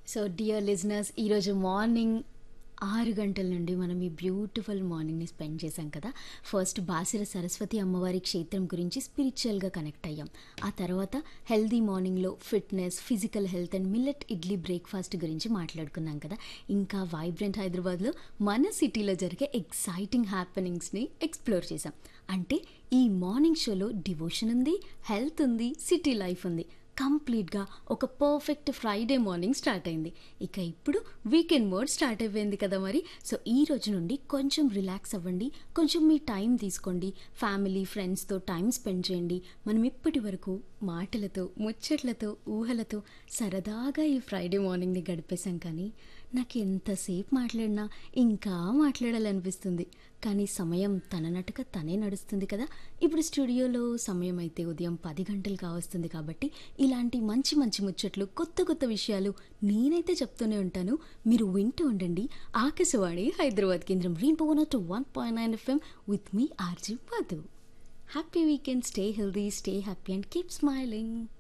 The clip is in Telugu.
సో డియర్ లిజనర్స్ ఈరోజు మార్నింగ్ ఆరు గంటల నుండి మనం ఈ బ్యూటిఫుల్ మార్నింగ్ని స్పెండ్ చేశాం కదా ఫస్ట్ బాసిర సరస్వతి అమ్మవారి క్షేత్రం గురించి స్పిరిచువల్గా కనెక్ట్ అయ్యాం ఆ తర్వాత హెల్దీ మార్నింగ్లో fitness physical health and millet idli breakfast గురించి మాట్లాడుకున్నాం కదా ఇంకా వైబ్రెంట్ హైదరాబాద్లో మన సిటీలో జరిగే ఎక్సైటింగ్ హ్యాపెనింగ్స్ని ఎక్స్ప్లోర్ చేసాం అంటే ఈ మార్నింగ్ షోలో డివోషన్ ఉంది హెల్త్ ఉంది సిటీ లైఫ్ ఉంది కంప్లీట్గా ఒక పర్ఫెక్ట్ ఫ్రైడే మార్నింగ్ స్టార్ట్ అయింది ఇక ఇప్పుడు వీకెండ్ మోడ్ స్టార్ట్ అయిపోయింది కదా మరి సో ఈ రోజు నుండి కొంచెం రిలాక్స్ అవ్వండి కొంచెం మీ టైం తీసుకోండి ఫ్యామిలీ ఫ్రెండ్స్తో టైం స్పెండ్ చేయండి మనం ఇప్పటి వరకు మాటలతో ముచ్చట్లతో ఊహలతో సరదాగా ఈ ఫ్రైడే మార్నింగ్ని గడిపేశాం కానీ నాకు ఎంతసేపు మాట్లాడినా ఇంకా మాట్లాడాలనిపిస్తుంది కానీ సమయం తననట్టుగా తనే నడుస్తుంది కదా ఇప్పుడు స్టూడియోలో సమయం అయితే ఉదయం పది గంటలు కావస్తుంది కాబట్టి ఇలాంటి మంచి మంచి ముచ్చట్లు కొత్త కొత్త విషయాలు నేనైతే చెప్తూనే ఉంటాను మీరు వింటూ ఉండండి ఆకాశవాణి హైదరాబాద్ కేంద్రం రీన్ టు one point nine FM with me RJ Madhu happy weekend stay healthy stay happy and keep smiling